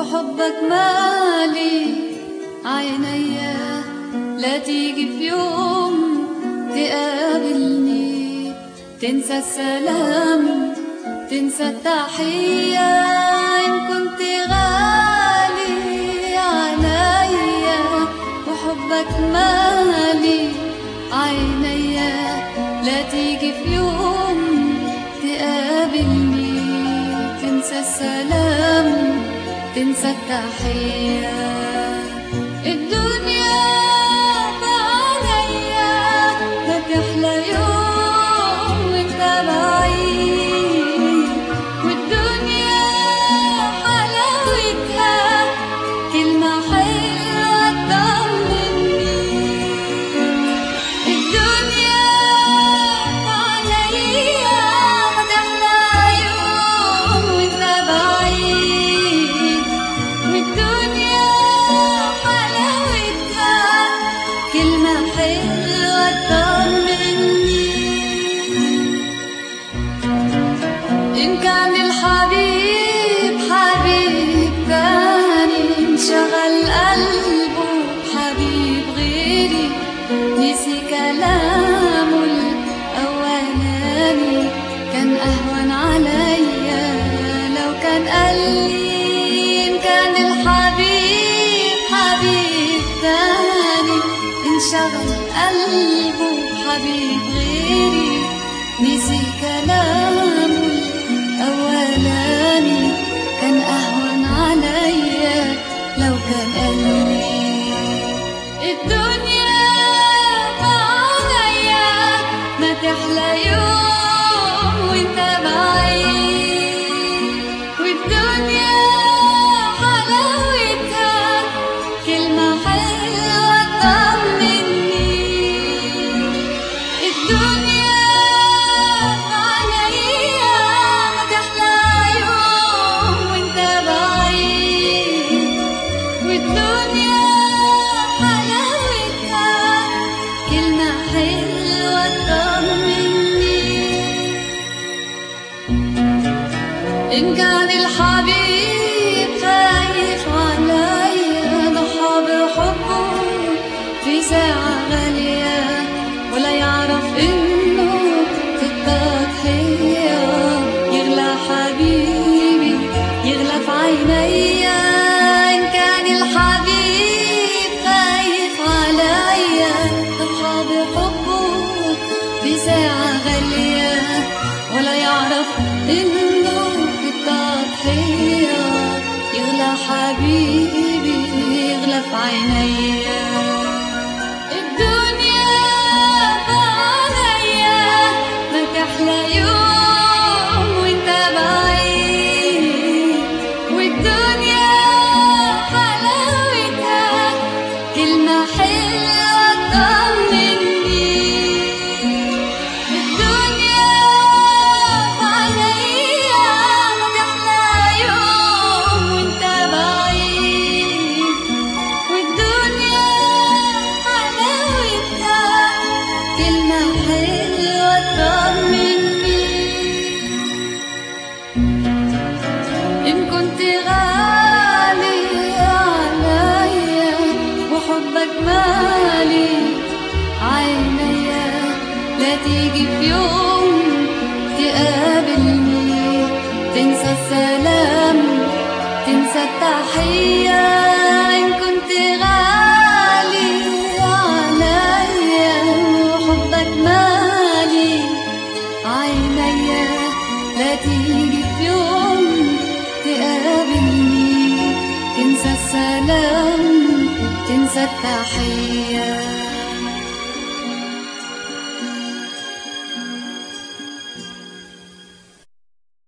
وحبك مالي عينيا لا تيجي في يوم تقابلني تنسى السلام تنسى التحية إن كنت غالي عليا وحبك مالي عينيا لا تيجي في يوم تقابلني تنسى السلام تنسى التحية الدنيا عليا ما تحلى يوم وانت بعيد والدنيا حلاوتها كلمة حلوة تطمني الدنيا عليا ما تحلى يوم وانت بعيد والدنيا حلاوتها كلمة حلوة تطمني إن كان الحبيب حبيب تاني انشغل قلبه بحبيب غيري نسي كلامه الأولاني كان أهون عليا لو كان قالي إن كان الحبيب حبيب تاني انشغل قلبه بحبيب غيري نسي كلامه الأولاني كان أهون عليا لو كان قلبي الدنيا عليا ما تحلى يوم وانت بعيد والدنيا حلاوتها كلمة حلوة تطمني الدنيا عليا ما تحلى يوم وانت بعيد والدنيا حلاوتها كلمة حلوة تطمني إن كان الحبيب خايف عليا ضحى بحبه في ساعة غالية ولا يعرف إنه في التضحية يغلى حبيبي يغلى في عينيا إن كان الحبيب خايف عليا ضحى بحبه في ساعة غالية ولا يعرف إنه في التضحية يغلى حبيبي يغلى في عينيا الدنيا عليا ما تحلى يوم وانت بعيد والدنيا حلاوتها كلمة حلوة تطمني الدنيا عليا ما تحلى يوم وانت بعيد والدنيا حلاوتها كلمة حلوة تطمني إن كنت غالي عليا وحبك مالي عينيا لا تيجي في يوم تقابلني تنسى السلام تنسى التحية إن كنت غالي عليا وحبك مالي عينيا لا تيجي في يوم تقابلني تنسى السلام تنسى التحية